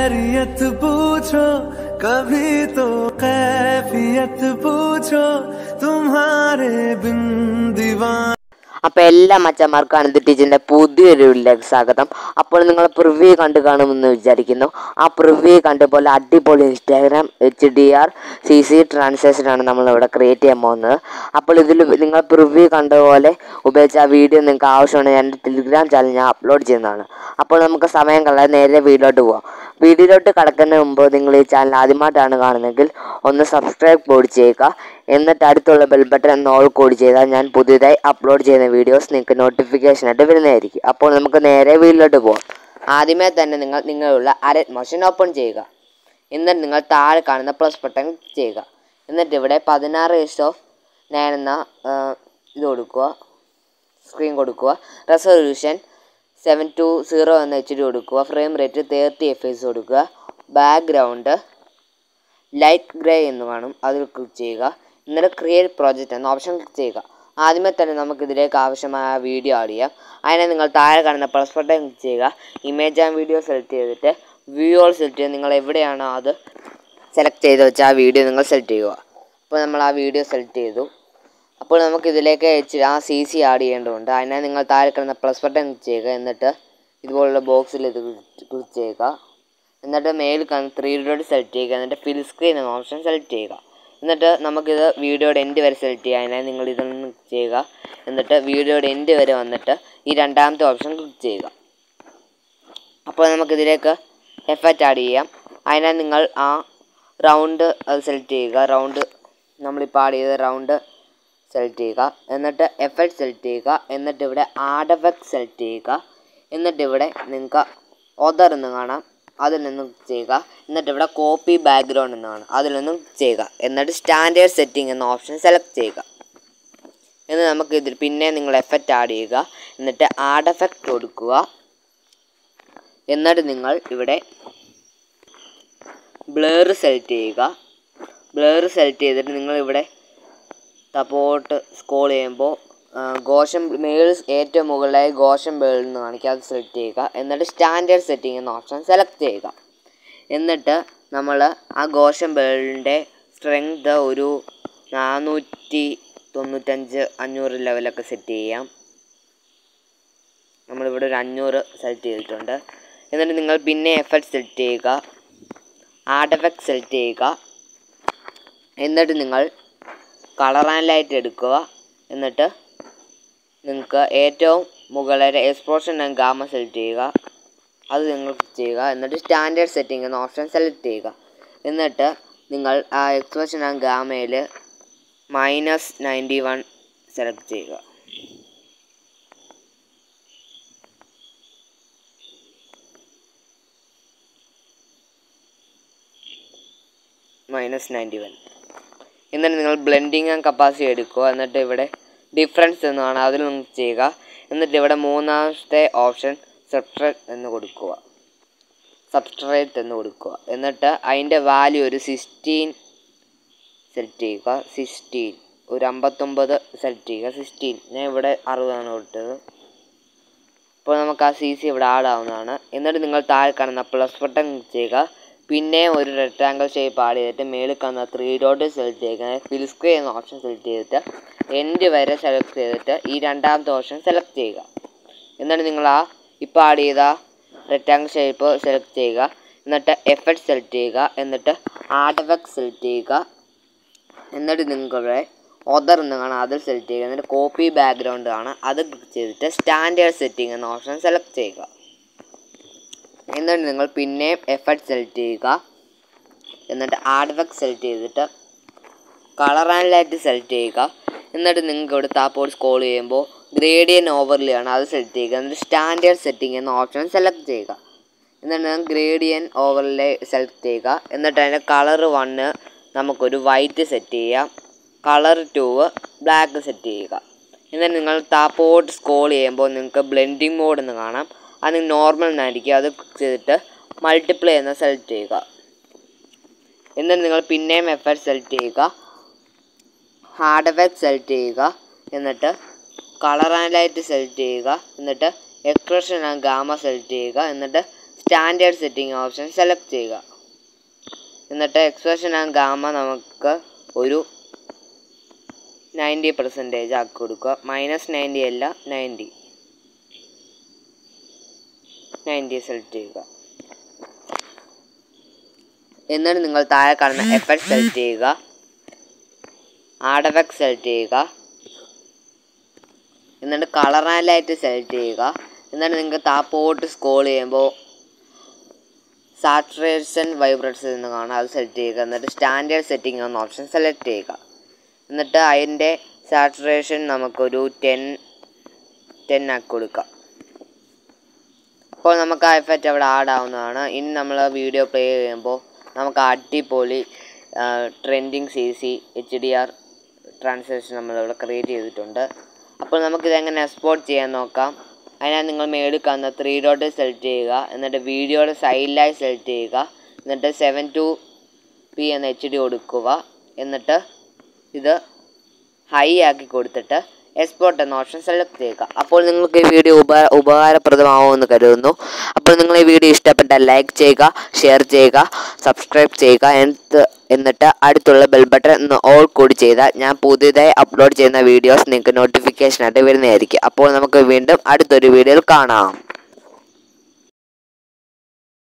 खैरियत पूछो कभी तो कैफियत पूछो तुम्हारे बिन दीवान അപ്പൊ എല്ലാ മച്ചന്മാർക്കും അനന്ത് ടീച്ചറിന്റെ പുതിയൊരു വീഡിയോയിലേക്ക് സ്വാഗതം അപ്പോൾ നിങ്ങൾ പ്രിവ്യൂ കണ്ടു കാണുമെന്ന് വിചാരിക്കുന്നു ആ പ്രിവ്യൂ കണ്ടുപോലെ അടിപൊളി Instagram H D R C C ട്രാൻസാക്ഷനാണ് നമ്മൾ ഇവിടെ ക്രിയേറ്റ് ചെയ്യാൻ പോകുന്നത് അപ്പോൾ ഇതിൽ നിങ്ങൾ പ്രിവ്യൂ കണ്ടപോലെ ഉപയോഗിച്ച ആ വീഡിയോ നിങ്ങൾക്ക് ആവശ്യമുണ്ടെങ്കിൽ എൻ്റെ ടെലിഗ്രാം ചാനൽ ഞാൻ അപ്ലോഡ് ചെയ്യുന്നതാണ് അപ്പോൾ നമുക്ക് സമയം കളയാതെ നേരെ വീഡിയോട്ട് പോവാം വീഡിയോയിലോട്ട് കടക്കുന്നതിന് മുമ്പ് നിങ്ങൾ ഈ ചാനൽ ആദ്യമായിട്ടാണ് കാണുന്നതെങ്കിൽ ഒന്ന് സബ്സ്ക്രൈബ് കൂടി ചെയ്യുക എന്നിട്ട് അടുത്തുള്ള ബെൽ ബട്ടൺ ഒന്ന് ഓൾ കൂടി ചെയ്താൽ ഞാൻ പുതിയതായി അപ്ലോഡ് ചെയ്യുന്ന വീഡിയോസ് നിങ്ങൾക്ക് നോട്ടിഫിക്കേഷൻ ആയിട്ട് വരുന്നതായിരിക്കും അപ്പോൾ നമുക്ക് നേരെ വീട്ടിലോട്ട് പോകാം ആദ്യമേ തന്നെ നിങ്ങൾ നിങ്ങളുള്ള അരത് മോഷൻ ഓപ്പൺ ചെയ്യുക എന്നിട്ട് നിങ്ങൾ താഴെ കാണുന്ന പ്ലസ് ബട്ടൺ ചെയ്യുക എന്നിട്ട് ഇവിടെ പതിനാറ് ഇഷ്ടോ ഓഫ് നയൻ എന്ന ആ, ഇത് കൊടുക്കുക സ്ക്രീൻ കൊടുക്കുക റെസൊല്യൂഷൻ സെവൻ ടു സീറോ എന്ന എച്ച് ഡി കൊടുക്കുക frame rate thirty F S കൊടുക്കുക ബാക്ക്ഗ്രൗണ്ട് ലൈറ്റ് ഗ്രേ എന്ന് കാണും അതിൽ ക്ലിക്ക് ചെയ്യുക എന്നിട്ട് ക്രിയേറ്റ് പ്രോജക്റ്റ് എന്ന ഓപ്ഷൻ ക്ലിക്ക് ചെയ്യുക ആദ്യമേ തന്നെ നമുക്ക് ഇതിലേക്ക് ആവശ്യമായ വീഡിയോ ആഡ് ചെയ്യാം അതിനെ നിങ്ങൾ താഴെ കാണുന്ന പ്ലസ് ബട്ടൺ ക്ലിക്ക് ചെയ്യുക ഇമേജ് ആൻഡ് വീഡിയോ സെലക്ട് ചെയ്തിട്ട് വ്യൂ ഓൾ സെലക്ട് ചെയ്യുക നിങ്ങൾ എവിടെയാണോ അത് സെലക്ട് ചെയ്ത് വെച്ച ആ വീഡിയോ നിങ്ങൾ സെലക്ട് ചെയ്യുക അപ്പോൾ നമ്മൾ ആ വീഡിയോ സെലക്ട് ചെയ്തു അപ്പോൾ നമുക്ക് ഇതിലേക്ക് എച്ച് ആ സി സി ആഡ് ചെയ്യേണ്ടതുണ്ട് അതിനെ നിങ്ങൾ താഴെ കിടന്ന പ്ലസ് ബട്ടൺ ക്ലിക്ക് ചെയ്യുക എന്നിട്ട് ഇതുപോലുള്ള ബോക്സിൽ ഇത് ക്ലിക്ക് ചെയ്യുക എന്നിട്ട് മേൽ കാണുന്ന ത്രീ ഡോട്ട് സെലക്ട് ചെയ്യുക എന്നിട്ട് ഫിൽ സ്ക്രീൻ എന്ന ഓപ്ഷൻ സെലക്ട് ചെയ്യുക എന്നിട്ട് നമുക്കിത് വീഡിയോയുടെ എൻഡ് വരെ സെലക്ട് ചെയ്യുക അതിനെ നിങ്ങൾ ഇതൊന്ന് ക്ലിക്ക് ചെയ്യുക എന്നിട്ട് വീഡിയോയുടെ എൻഡ് വരെ വന്നിട്ട് ഈ രണ്ടാമത്തെ ഓപ്ഷൻ ക്ലിക്ക് ചെയ്യുക അപ്പോൾ നമുക്കിതിലേക്ക് എഫക്റ്റ് ആഡ് ചെയ്യാം അതിനെ നിങ്ങൾ ആ റൗണ്ട് അത് സെലക്ട് ചെയ്യുക റൗണ്ട് നമ്മളിപ്പോൾ ആഡ് ചെയ്ത റൗണ്ട് സെലക്ട് ചെയ്യുക എന്നിട്ട് എഫക്റ്റ് സെലക്ട് ചെയ്യുക എന്നിട്ട് ഇവിടെ ആഡ് എഫക്റ്റ് സെലക്ട് ചെയ്യുക എന്നിട്ട് ഇവിടെ നിങ്ങൾക്ക് ഒതർ എന്ന് കാണാം അതിൽ നിന്ന് click ചെയ്യുക എന്നിട്ട് ഇവിടെ കോപ്പി ബാക്ക്ഗ്രൗണ്ട് എന്ന് കാണാം അതിൽ നിന്ന് click ചെയ്യുക എന്നിട്ട് സ്റ്റാൻഡേർഡ് സെറ്റിംഗ് എന്ന ഓപ്ഷൻ സെലക്ട് ചെയ്യുക എന്ന് നമുക്ക് ഇതിൽ പിന്നെ നിങ്ങൾ എഫക്റ്റ് ആഡ് ചെയ്യുക എന്നിട്ട് ആഡ് എഫക്റ്റ് കൊടുക്കുക എന്നിട്ട് നിങ്ങൾ ഇവിടെ ബ്ലർ സെലക്ട് ചെയ്യുക ബ്ലർ സെലക്ട് ചെയ്തിട്ട് നിങ്ങൾ ഇവിടെ സപ്പോർട്ട് സ്കോൾ ചെയ്യുമ്പോൾ ഗോഷൻ മേൾ ഏറ്റവും മുകളിലായി ഗോഷൻ ബേൾ എന്ന് കാണിക്കുക അത് സെലക്ട് ചെയ്യുക എന്നിട്ട് സ്റ്റാൻഡേർഡ് സെറ്റിംഗ് എന്ന ഓപ്ഷൻ സെലക്ട് ചെയ്യുക എന്നിട്ട് നമ്മൾ ആ ഗോഷൻ ബേളിൻ്റെ സ്ട്രെങ്ത് ഒരു നാനൂറ്റി തൊണ്ണൂറ്റഞ്ച് അഞ്ഞൂറ് ലെവലൊക്കെ സെറ്റ് ചെയ്യാം നമ്മളിവിടെ ഒരു അഞ്ഞൂറ് സെലക്ട് ചെയ്തിട്ടുണ്ട് എന്നിട്ട് നിങ്ങൾ പിന്നെ എഫക്റ്റ് സെലക്ട് ചെയ്യുക ആഡ് എഫക്റ്റ് സെലക്ട് ചെയ്യുക എന്നിട്ട് നിങ്ങൾ കളർ ആൻഡ് ലൈറ്റ് എടുക്കുക എന്നിട്ട് നിങ്ങൾക്ക് ഏറ്റവും മുകളിലെ എക്സ്പ്ലോഷൻ ആൻഡ് ഗാമ സെലക്ട് ചെയ്യുക അത് നിങ്ങൾ click ചെയ്യുക എന്നിട്ട് സ്റ്റാൻഡേർഡ് സെറ്റിംഗ് എന്ന ഓപ്ഷൻ സെലക്ട് ചെയ്യുക എന്നിട്ട് നിങ്ങൾ ആ എക്സ്പ്ലോഷൻ ആൻഡ് ഗാമയിൽ മൈനസ് നയൻറ്റി വൺ സെലക്ട് ചെയ്യുക മൈനസ് നയൻറ്റി വൺ എന്നിട്ട് നിങ്ങൾ ബ്ലെൻഡിങ് ആൻഡ് കപ്പാസിറ്റി എടുക്കുക എന്നിട്ട് ഇവിടെ ഡിഫറൻസ് എന്ന് കാണാം അതിൽ നിങ്ങൾക്ക് ചെയ്യുക എന്നിട്ട് ഇവിടെ മൂന്നാമത്തെ ഓപ്ഷൻ സബ്സ്ട്രേറ്റ് എന്ന് കൊടുക്കുക സബ്സ്ട്രേറ്റ് എന്ന് കൊടുക്കുക എന്നിട്ട് അതിൻ്റെ വാല്യൂ ഒരു സിക്സ്റ്റീൻ സെലക്ട് ചെയ്യുക സിക്സ്റ്റീൻ ഒരു അമ്പത്തൊമ്പത് സെലക്ട് ചെയ്യുക സിക്സ്റ്റീൻ ഞാൻ ഇവിടെ അറുപതാണ് കൊടുത്തത് അപ്പോൾ നമുക്ക് ആ സി സി ഇവിടെ ആഡ് ആവുന്നതാണ് എന്നിട്ട് നിങ്ങൾ താഴെ കാണുന്ന പ്ലസ് ബട്ടൺ ക്ലിക്ക് ചെയ്യുക പിന്നെ ഒരു റെക്ടാങ്കിൾ ഷേപ്പ് ആഡ് ചെയ്തിട്ട് മേളിൽ കാണുന്ന ത്രീ ഡോട്ട് സെലക്ട് ചെയ്യുക ഫിൽ സ്ക്രീൻ എന്ന ഓപ്ഷൻ സെലക്ട് ചെയ്തിട്ട് എൻഡ് വരെ സെലക്ട് ചെയ്തിട്ട് ഈ രണ്ടാമത്തെ ഓപ്ഷൻ സെലക്ട് ചെയ്യുക എന്നിട്ട് നിങ്ങൾ ആ ഇപ്പോൾ ആഡ് ചെയ്ത റെക്ടാങ്കിൾ ഷേപ്പ് സെലക്ട് ചെയ്യുക എന്നിട്ട് എഫക്റ്റ് സെലക്ട് ചെയ്യുക എന്നിട്ട് ആഡ് എഫക്ട് സെലക്ട് ചെയ്യുക എന്നിട്ട് നിങ്ങളുടെ ഓദർ എന്ന് കാണാം അതിൽ സെലക്ട് ചെയ്യുക എന്നിട്ട് കോപ്പി ബാക്ക്ഗ്രൗണ്ട് ആണ് അത് ക്ലിക്ക് ചെയ്തിട്ട് സ്റ്റാൻഡേർഡ് സെറ്റിംഗ് എന്ന ഓപ്ഷൻ സെലക്ട് ചെയ്യുക എന്നിട്ട് നിങ്ങൾ പിന്നെയും എഫർട്ട് സെലക്ട് ചെയ്യുക എന്നിട്ട് ആഡ് എഫക്ട് സെലക്ട് ചെയ്തിട്ട് കളർ ആൻഡ് ലൈറ്റ് സെലക്ട് ചെയ്യുക എന്നിട്ട് നിങ്ങൾക്ക് ഇവിടെ താപ്പോട്ട് സ്കോൾ ചെയ്യുമ്പോൾ ഗ്രേഡിയൻ ഓവർലേ ആണ് അത് സെലക്ട് ചെയ്യുക എന്നിട്ട് സ്റ്റാൻഡേർഡ് സെറ്റിംഗ് എന്ന ഓപ്ഷൻ സെലക്ട് ചെയ്യുക എന്നിട്ട് ഗ്രേഡിയൻ ഓവർലേ സെലക്ട് ചെയ്യുക എന്നിട്ട് അതിൻ്റെ കളർ വണ്ണ് നമുക്കൊരു വൈറ്റ് സെറ്റ് ചെയ്യാം കളർ ടു ബ്ലാക്ക് സെറ്റ് ചെയ്യുക എന്നിട്ട് നിങ്ങൾ താപ്പോട്ട് സ്കോൾ ചെയ്യുമ്പോൾ നിങ്ങൾക്ക് ബ്ലെൻഡിങ് മോഡ് എന്ന് കാണാം അത് നോർമൽ എന്നായിരിക്കും അത് ക്ലിക്ക് ചെയ്തിട്ട് മൾട്ടിപ്ലൈ എന്ന് സെലക്ട് ചെയ്യുക എന്നിട്ട് നിങ്ങൾ പിന്നെയും എഫർട്ട് സെലക്ട് ചെയ്യുക ഹാർഡ് എഫക്റ്റ് സെലക്ട് ചെയ്യുക എന്നിട്ട് കളർ ആൻഡ് ലൈറ്റ് സെലക്ട് ചെയ്യുക എന്നിട്ട് എക്സ്പ്രഷൻ ആൻഡ് ഗാമ സെലക്ട് ചെയ്യുക എന്നിട്ട് സ്റ്റാൻഡേർഡ് സെറ്റിംഗ് ഓപ്ഷൻ സെലക്ട് ചെയ്യുക എന്നിട്ട് എക്സ്പ്രഷൻ ആൻഡ് ഗാമ നമുക്ക് ഒരു നയൻറ്റി പെർസെൻറ്റേജ് ആക്കി കൊടുക്കുക മൈനസ് നയൻറ്റി അല്ല നയൻറ്റി നയൻറ്റി സെലക്ട് ചെയ്യുക എന്നിട്ട് നിങ്ങൾ താഴെ കാണുന്ന എഫക്ട് സെലക്ട് ചെയ്യുക ആഡ് എഫക്ട് സെലക്ട് ചെയ്യുക എന്നിട്ട് കളർ ആൻഡ് ലൈറ്റ് സെലക്ട് ചെയ്യുക എന്നിട്ട് നിങ്ങൾക്ക് താപ്പോട്ട് സ്കോൾ ചെയ്യുമ്പോൾ സാച്ചുറേഷൻ വൈബ്രേറ്റ്സ് എന്ന് കാണാം അത് സെലക്ട് ചെയ്യുക എന്നിട്ട് സ്റ്റാൻഡേർഡ് സെറ്റിംഗ് എന്ന ഓപ്ഷൻ സെലക്ട് ചെയ്യുക എന്നിട്ട് അതിൻ്റെ സാച്ചുറേഷൻ നമുക്കൊരു ടെൻ ടെൻ ആക്കി കൊടുക്കാം അപ്പോൾ നമുക്ക് ആ എഫക്റ്റ് അവിടെ ആഡ് ആവുന്നതാണ് ഇനി നമ്മൾ വീഡിയോ പ്ലേ ചെയ്യുമ്പോൾ നമുക്ക് അടിപൊളി trending C C H D R translation നമ്മളിവിടെ ക്രിയേറ്റ് ചെയ്തിട്ടുണ്ട് അപ്പോൾ നമുക്കിതെങ്ങനെ എക്സ്പോർട്ട് ചെയ്യാൻ നോക്കാം അതിനായി നിങ്ങൾ മേളിൽ കാണുന്ന ത്രീ ഡോട്ട് സെലക്ട് ചെയ്യുക എന്നിട്ട് വീഡിയോയുടെ സൈഡിലായി സെലക്ട് ചെയ്യുക എന്നിട്ട് സെവൻ ടു പി എന്ന എച്ച് ഡി കൊടുക്കുക എന്നിട്ട് ഇത് ഹൈ ആക്കി കൊടുത്തിട്ട് എക്സ്പോർട്ട് എന്ന ഓപ്ഷൻ സെലക്ട് ചെയ്യുക അപ്പോൾ നിങ്ങൾക്ക് ഈ വീഡിയോ ഉപ ഉപകാരപ്രദമാവുമെന്ന് കരുതുന്നു അപ്പോൾ നിങ്ങൾ ഈ വീഡിയോ ഇഷ്ടപ്പെട്ടാൽ ലൈക്ക് ചെയ്യുക ഷെയർ ചെയ്യുക സബ്സ്ക്രൈബ് ചെയ്യുക എന്നിട്ട് എന്നിട്ട് അടുത്തുള്ള ബെൽ ബട്ടൺ ഒന്ന് ഓൾ കൂടി ചെയ്താൽ ഞാൻ പുതിയതായി അപ്ലോഡ് ചെയ്യുന്ന വീഡിയോസ് നിങ്ങൾക്ക് നോട്ടിഫിക്കേഷനായിട്ട് വരുന്നതായിരിക്കും അപ്പോൾ നമുക്ക് വീണ്ടും അടുത്തൊരു വീഡിയോയിൽ കാണാം